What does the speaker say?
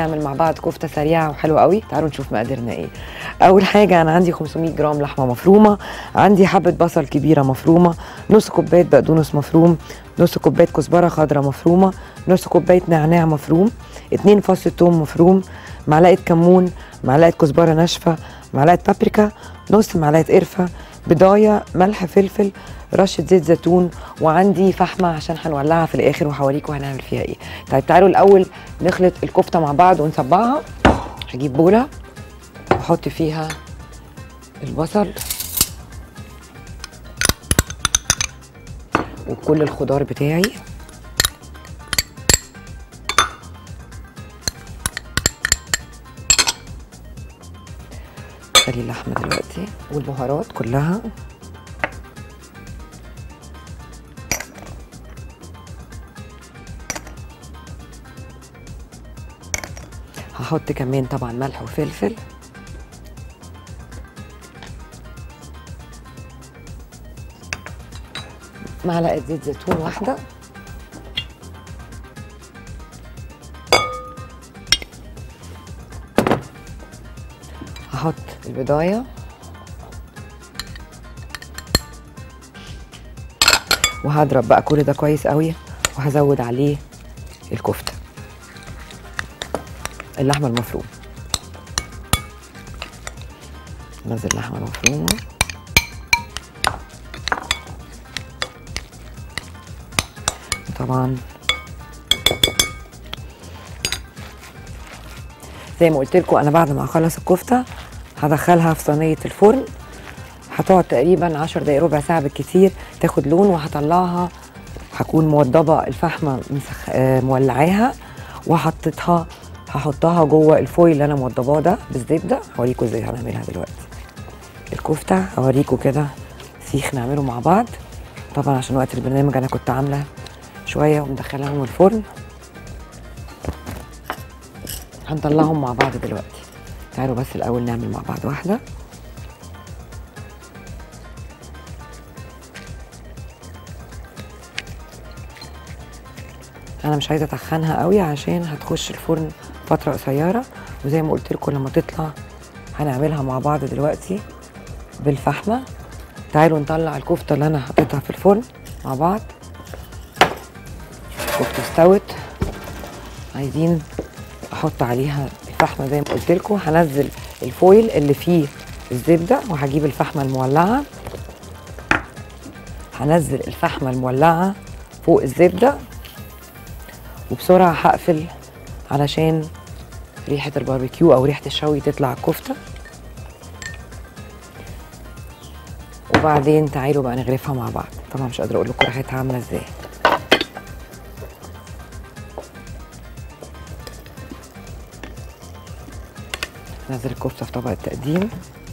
نعمل مع بعض كفته سريعه وحلوه قوي تعالوا نشوف مقاديرنا ايه اول حاجه انا عندي 500 جرام لحمه مفرومه عندي حبه بصل كبيره مفرومه نص كوبايه بقدونس مفروم نص كوبايه كزبره خضراء مفرومه نص كوبايه نعناع مفروم اتنين فص ثوم مفروم معلقه كمون معلقه كزبره ناشفه معلقه بابريكا نص معلقه قرفه بضايه ملح فلفل رشه زيت زيتون وعندي فحمه عشان هنولعها في الاخر وهوريكم هنعمل فيها ايه طيب تعالوا الاول نخلط الكفته مع بعض ونصبعها هجيب بوله واحط فيها البصل وكل الخضار بتاعي ادي اللحمه دلوقتي والبهارات كلها هحط كمان طبعا ملح وفلفل معلقه زيت زيتون واحده هحط البضايه وهضرب بقى كل ده كويس قوي وهزود عليه الكفته اللحمه المفرومه نزل اللحمه المفرومه طبعا زي ما قلت لكم انا بعد ما اخلص الكفته هدخلها في صينيه الفرن هتقعد تقريبا 10 دقايق ربع ساعه بالكتير تاخد لون وهطلعها هكون موضبه الفحمه مسخ... آه، مولعاها وحطيتها هحطها جوه الفويل اللي انا موضباه ده بالزبده هوريكم ازاي هنعملها دلوقتي الكفته هوريكم كده سيخ نعمله مع بعض طبعا عشان وقت البرنامج انا كنت عامله شويه ومدخلاهم الفرن هنطلعهم مع بعض دلوقتي تعالوا بس الاول نعمل مع بعض واحده انا مش عايزه اتخنها قوي عشان هتخش الفرن فتره قصيره وزي ما قلت لكم لما تطلع هنعملها مع بعض دلوقتي بالفحمه تعالوا نطلع الكفته اللي انا حطيتها في الفرن مع بعض كفته استوت عايزين احط عليها الفحمه زي ما قلت لكم هنزل الفويل اللي فيه الزبده وهجيب الفحمه المولعه هنزل الفحمه المولعه فوق الزبده وبسرعه هقفل علشان ريحه الباربيكيو او ريحه الشوي تطلع على الكفته وبعدين تعالوا بقى نغرفها مع بعض طبعا مش قادره اقول لكم ريحتها عامله ازاي نزل الكفته في طبق التقديم